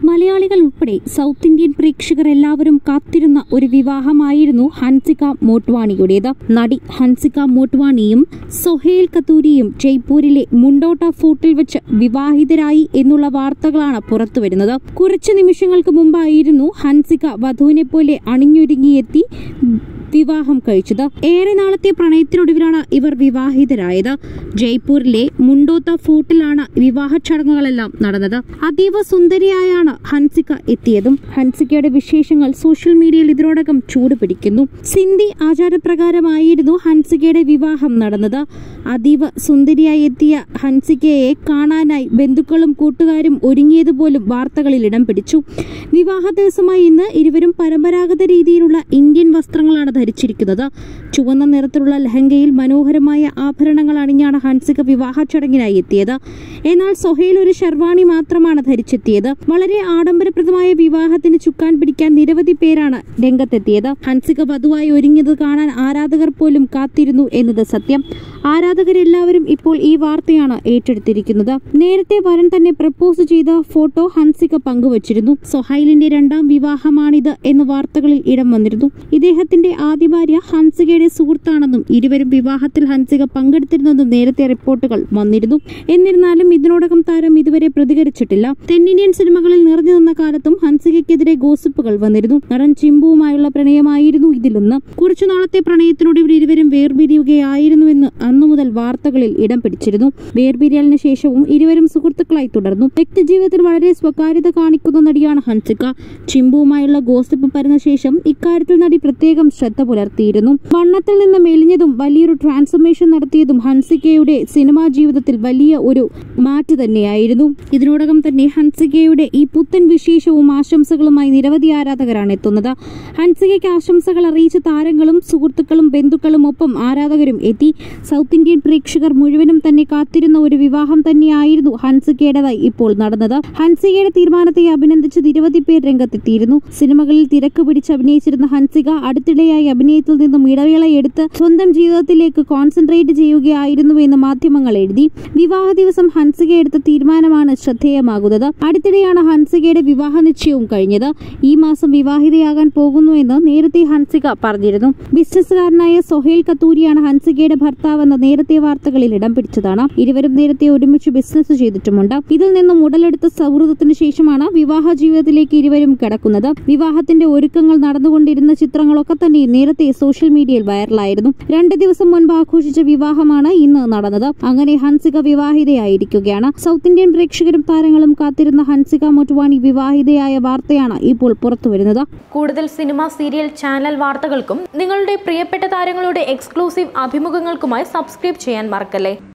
മലയാളികൾ ഉൾപ്പെടെ south Indian പ്രേക്ഷകർ എല്ലാവരും കാത്തിരുന്ന ഒരു വിവാഹമായിരുന്നു ഹൻസിക മോട്ട്വാണിയുടേത് നടി ഹൻസിക മോട്ട്വാണിയും സൊഹേൽ കത്തൂരിയും ജയ്പൂരിലെ മുണ്ടോട്ട ഫോർട്ടിൽ വെച്ച് വിവാഹിതരായി എന്നുള്ള വാർത്തകളാണ് പുറത്തുവരുന്നത് കുറച്ചു നിമിഷങ്ങൾക്ക് മുമ്പായിരുന്നു ഹൻസിക വധുവിനെ പോലെ അണിഞ്ഞൊരുങ്ങിയെത്തി വിവാഹം കഴിച്ചത് ഏറെ നാളത്തെ പ്രണയത്തിനൊടുവിലാണ് ഇവർ വിവാഹിതരായത് ജയ്പൂരിലെ മുണ്ടോത്ത ഫോർട്ടിലാണ് വിവാഹ ചടങ്ങുകളെല്ലാം നടന്നത് അതീവ സുന്ദരിയായാണ് ഹൻസിക എത്തിയതും ഹൻസികയുടെ വിശേഷങ്ങൾ സോഷ്യൽ മീഡിയയിൽ ഇതിനോടകം ചൂടുപിടിക്കുന്നു സിന്ധി ആചാരപ്രകാരമായിരുന്നു ഹൻസികയുടെ വിവാഹം നടന്നത് അതീവ സുന്ദരിയായി എത്തിയ ഹൻസികയെ കാണാനായി ബന്ധുക്കളും കൂട്ടുകാരും ഒരുങ്ങിയതുപോലും വാർത്തകളിൽ ഇടം പിടിച്ചു വിവാഹ ദിവസമായി ഇന്ന് ഇരുവരും പരമ്പരാഗത രീതിയിലുള്ള ഇന്ത്യൻ വസ്ത്രങ്ങളാണ് ധരിച്ചിരിക്കുന്നത് ചുവന്ന നിറത്തിലുള്ള ലഹങ്കയിൽ മനോഹരമായ ആഭരണങ്ങൾ അണിഞ്ഞാണ് ഹൻസിക വിവാഹ ചടങ്ങിനായി എത്തിയത് എന്നാൽ സൊഹേൽ ഒരു ഷെർവാണി മാത്രമാണ് ധരിച്ചെത്തിയത് വളരെ ആഡംബരപ്രദമായ വിവാഹത്തിന് ചുക്കാൻ പിടിക്കാൻ നിരവധി പേരാണ് രംഗത്തെത്തിയത് ഹൻസിക വധുവായി ഒരുങ്ങിയത് കാണാൻ ആരാധകർ പോലും കാത്തിരുന്നു എന്നത് സത്യം ആരാധകരെല്ലാവരും ഇപ്പോൾ ഈ വാർത്തയാണ് ഏറ്റെടുത്തിരിക്കുന്നത് നേരത്തെ വരൻ തന്നെ പ്രപ്പോസ് ചെയ്ത ഫോട്ടോ ഹൻസിക പങ്കുവച്ചിരുന്നു സൊഹൈലിന്റെ രണ്ടാം വിവാഹമാണിത് എന്ന് വാർത്തകളിൽ ഇടം വന്നിരുന്നു ഇദ്ദേഹത്തിന്റെ ആദ്യ ഭാര്യ ഹൻസികയുടെ സുഹൃത്താണെന്നും ഇരുവരും വിവാഹത്തിൽ ഹൻസിക പങ്കെടുത്തിരുന്നെന്നും നേരത്തെ റിപ്പോർട്ടുകൾ വന്നിരുന്നു എന്നിരുന്നാലും ഇതിനോടകം താരം ഇതുവരെ പ്രതികരിച്ചിട്ടില്ല തെന്നിന്ത്യൻ സിനിമകളിൽ നിറഞ്ഞു നിന്ന കാലത്തും ഹൻസികയ്ക്കെതിരെ ഗോസിപ്പുകൾ വന്നിരുന്നു നടൻ ചിമ്പുവുമായുള്ള പ്രണയമായിരുന്നു ഇതിലൊന്ന് കുറച്ചു നാളത്തെ പ്രണയത്തിനൊടുവിൽ ഇരുവരും വേർപിരിയുകയായിരുന്നുവെന്ന് അന്നു മുതൽ വാർത്തകളിൽ ഇടം പിടിച്ചിരുന്നു വേർപിരിയലിന് ശേഷവും ഇരുവരും സുഹൃത്തുക്കളായി തുടർന്നു വ്യക്തിജീവിതത്തിൽ വളരെ സ്വകാര്യത കാണിക്കുന്ന നടിയാണ് ഹൻസിക ചിമ്പുവുമായുള്ള ഗോസിപ്പ് പരന്ന ശേഷം ഇക്കാര്യത്തിൽ നടി പ്രത്യേകം ശ്രദ്ധ പുലർത്തിയിരുന്നു വണ്ണത്തിൽ നിന്ന് മെലിഞ്ഞതും വലിയൊരു ട്രാൻസ്ഫർമേഷൻ നടത്തിയതും ഹൻസികയുടെ സിനിമാ ജീവിതത്തിൽ വലിയ ഒരു മാറ്റ് തന്നെയായിരുന്നു ഇതിനോടകം തന്നെ ഹൻസികയുടെ ഈ പുത്തൻ വിശേഷവും ആശംസകളുമായി നിരവധി ആരാധകരാണ് എത്തുന്നത് ഹൻസികയ്ക്ക് ആശംസകൾ അറിയിച്ച താരങ്ങളും സുഹൃത്തുക്കളും ബന്ധുക്കളും ഒപ്പം ആരാധകരും എത്തി സൗത്ത് ഇന്ത്യൻ പ്രേക്ഷകർ മുഴുവനും തന്നെ കാത്തിരുന്ന ഒരു വിവാഹം തന്നെയായിരുന്നു ഹൻസികയുടേതായി ഇപ്പോൾ നടന്നത് ഹൻസികയുടെ തീരുമാനത്തെ അഭിനന്ദിച്ച് നിരവധി പേർ രംഗത്തെത്തിയിരുന്നു സിനിമകളിൽ തിരക്ക് പിടിച്ച് അഭിനയിച്ചിരുന്ന ഹൻസിക അടുത്തിടെയായി അഭിനയത്തിൽ നിന്നും ഇടവേളയെടുത്ത് സ്വന്തം ജീവിതത്തിലേക്ക് കോൺസെൻട്രേറ്റ് ചെയ്യുകയായിരുന്നുവെന്ന് മാധ്യമങ്ങൾ എഴുതി വിവാഹ ദിവസം ഹൻസിക എടുത്ത തീരുമാനമാണ് ശ്രദ്ധേയമാകുന്നത് അടുത്തിടെയാണ് ഹൻസികയുടെ വിവാഹ നിശ്ചയവും കഴിഞ്ഞത് ഈ മാസം വിവാഹിതയാകാൻ പോകുന്നുവെന്ന് നേരത്തെ ഹൻസിക പറഞ്ഞിരുന്നു ബിസിനസ്സുകാരനായ സൊഹേൽ കത്തൂരിയാണ് ഹൻസികയുടെ ഭർത്താവെന്ന നേരത്തെ വാർത്തകളിൽ ഇടം പിടിച്ചതാണ് ഇരുവരും നേരത്തെ ഒരുമിച്ച് ബിസിനസ് ചെയ്തിട്ടുമുണ്ട് ഇതിൽ നിന്നും ഉടലെടുത്ത സൗഹൃദത്തിന് ശേഷമാണ് വിവാഹ ജീവിതത്തിലേക്ക് ഇരുവരും കിടക്കുന്നത് വിവാഹത്തിന്റെ ഒരുക്കങ്ങൾ നടന്നുകൊണ്ടിരുന്ന ചിത്രങ്ങളൊക്കെ തന്നെ നേരത്തെ സോഷ്യൽ മീഡിയയിൽ വൈറലായിരുന്നു രണ്ട് ദിവസം മുൻപ് ആഘോഷിച്ച വിവാഹമാണ് ഇന്ന് നടന്നത് അങ്ങനെ ഹൻസിക വിവാഹിതയായിരിക്കുകയാണ് സൗത്ത് ഇന്ത്യൻ പ്രേക്ഷകരും താരങ്ങളും കാത്തിരുന്ന ഹൻസിക മൊട്ട്വാണി വിവാഹിതയായ വാർത്തയാണ് ഇപ്പോൾ പുറത്തുവരുന്നത് കൂടുതൽ സിനിമ സീരിയൽ ചാനൽ വാർത്തകൾക്കും നിങ്ങളുടെ പ്രിയപ്പെട്ട താരങ്ങളുടെ എക്സ്ക്ലൂസീവ് അഭിമുഖങ്ങൾക്കുമായി സബ്സ്ക്രൈബ് ചെയ്യാൻ മറക്കല്ലേ